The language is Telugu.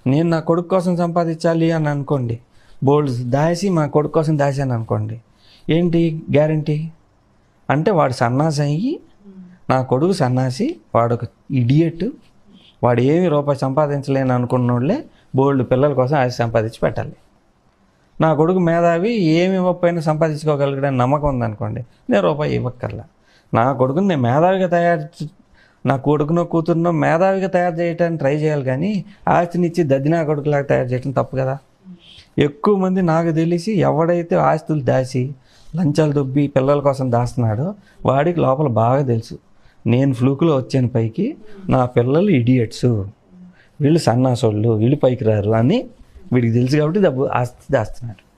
నేను నా కొడుకు కోసం సంపాదించాలి అని అనుకోండి బోల్డ్ దాసి మా కొడుకు కోసం దాచాను అనుకోండి ఏంటి గ్యారంటీ అంటే వాడు సన్నాసి అయ్యి నా కొడుకు సన్నాసి వాడు ఒక ఇడియట్ వాడు ఏమి రూపాయి సంపాదించలేని అనుకున్నోళ్ళే బోల్డ్ పిల్లల కోసం ఆశ సంపాదించి పెట్టాలి నా కొడుకు మేధావి ఏమి ఇవ్వకపోయినా సంపాదించుకోగలిగడని నమ్మకం ఉందనుకోండి నేను రూపాయి ఇవ్వక్కర్లా నా కొడుకుని నేను మేధావిగా తయారు చే- నా కొడుకునో కూతురునో మేధావిగా తయారు చేయడానికి ట్రై చేయాలి కానీ ఆస్తినిచ్చి దద్దినా కొడుకులాగా తయారు చేయడం తప్పు కదా ఎక్కువ మంది నాకు తెలిసి ఎవడైతే ఆస్తులు దాచి లంచాలు దొబ్బి పిల్లల కోసం దాస్తున్నాడో వాడికి లోపల బాగా తెలుసు నేను ఫ్లూకులో వచ్చాను పైకి నా పిల్లలు ఇడియట్స్ వీళ్ళు సన్నాసోళ్ళు వీళ్ళు పైకి రారు అని వీడికి తెలుసు కాబట్టి డబ్బు ఆస్తి దాస్తున్నాడు